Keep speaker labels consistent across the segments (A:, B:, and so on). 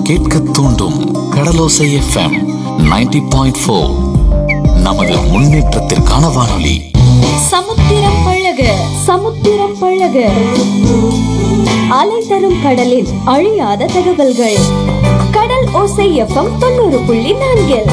A: கேட்க தூண்டும் கடலோசை FM 90.4 point four நமது முன்னேற்றத்திற்கான வானொலி
B: சமுத்திரம் பழக சமுத்திரம் பழக அலை தரும் கடலில் அழியாத தகவல்கள் கடல் ஓசை எஃப்எம் தொண்ணூறு புள்ளி நான்கில்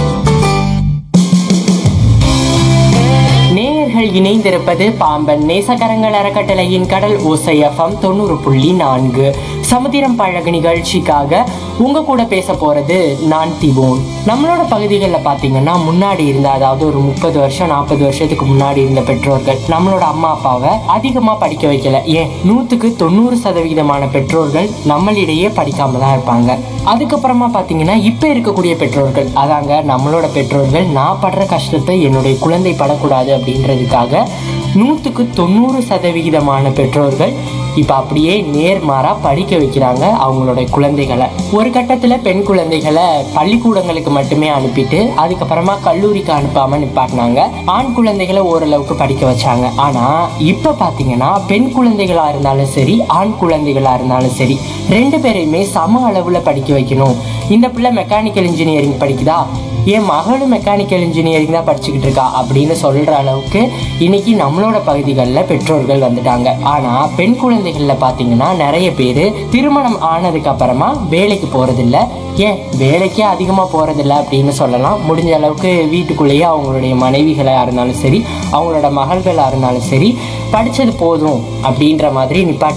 C: நேயர்கள் இணைந்திருப்பது பாம்பன் நேசகரங்கள் அறக்கட்டளையின் கடல் ஓசை எஃப்எம் தொண்ணூறு புள்ளி நான்கு சமுத்திரம் பழகு நிகழ்ச்சிக்காக உங்க கூட பேச போறது நான் திவோன் நம்மளோட பகுதிகளில் பார்த்தீங்கன்னா முன்னாடி இருந்த அதாவது ஒரு முப்பது வருஷம் நாற்பது வருஷத்துக்கு முன்னாடி இருந்த பெற்றோர்கள் நம்மளோட அம்மா அப்பாவை அதிகமாக படிக்க வைக்கல ஏன் நூற்றுக்கு தொண்ணூறு சதவிகிதமான பெற்றோர்கள் நம்மளிடையே படிக்காம தான் இருப்பாங்க அதுக்கப்புறமா பார்த்தீங்கன்னா இப்போ இருக்கக்கூடிய பெற்றோர்கள் அதாங்க நம்மளோட பெற்றோர்கள் நான் படுற கஷ்டத்தை என்னுடைய குழந்தை படக்கூடாது அப்படின்றதுக்காக நூற்றுக்கு தொண்ணூறு சதவிகிதமான பெற்றோர்கள் இப்போ அப்படியே நேர்மாறா படிக்க வைக்கிறாங்க அவங்களோட குழந்தைகளை ஒரு கட்டத்தில் பெண் குழந்தைகளை பள்ளிக்கூடங்களுக்கு மட்டுமே அனுப்பிட்டு அதுக்கப்புறமா கல்லூரிக்கு அனுப்பாம நிப்பாட்டினாங்க ஆண் குழந்தைகளை ஓரளவுக்கு படிக்க வச்சாங்க ஆனா இப்போ பார்த்தீங்கன்னா பெண் குழந்தைகளா இருந்தாலும் சரி ஆண் குழந்தைகளா இருந்தாலும் சரி ரெண்டு பேரையுமே சம அளவுல படிக்க வைக்கணும் இந்த பிள்ளை மெக்கானிக்கல் இன்ஜினியரிங் படிக்குதா என் மகளும் மெக்கானிக்கல் இன்ஜினியரிங் தான் படிச்சுக்கிட்டு இருக்கா அப்படின்னு சொல்ற அளவுக்கு இன்னைக்கு நம்மளோட பகுதிகளில் பெற்றோர்கள் வந்துட்டாங்க ஆனா பெண் குழந்தைகள்ல பாத்தீங்கன்னா நிறைய பேர் திருமணம் ஆனதுக்கு அப்புறமா வேலைக்கு போறதில்ல ஏன் வேலைக்கே அதிகமாக போறதில்ல அப்படின்னு சொல்லலாம் முடிஞ்ச அளவுக்கு வீட்டுக்குள்ளேயே அவங்களுடைய மனைவிகளாக இருந்தாலும் சரி அவங்களோட மகள்களாக இருந்தாலும் சரி படிச்சது போதும் அப்படின்ற மாதிரி நிப்பாட்டி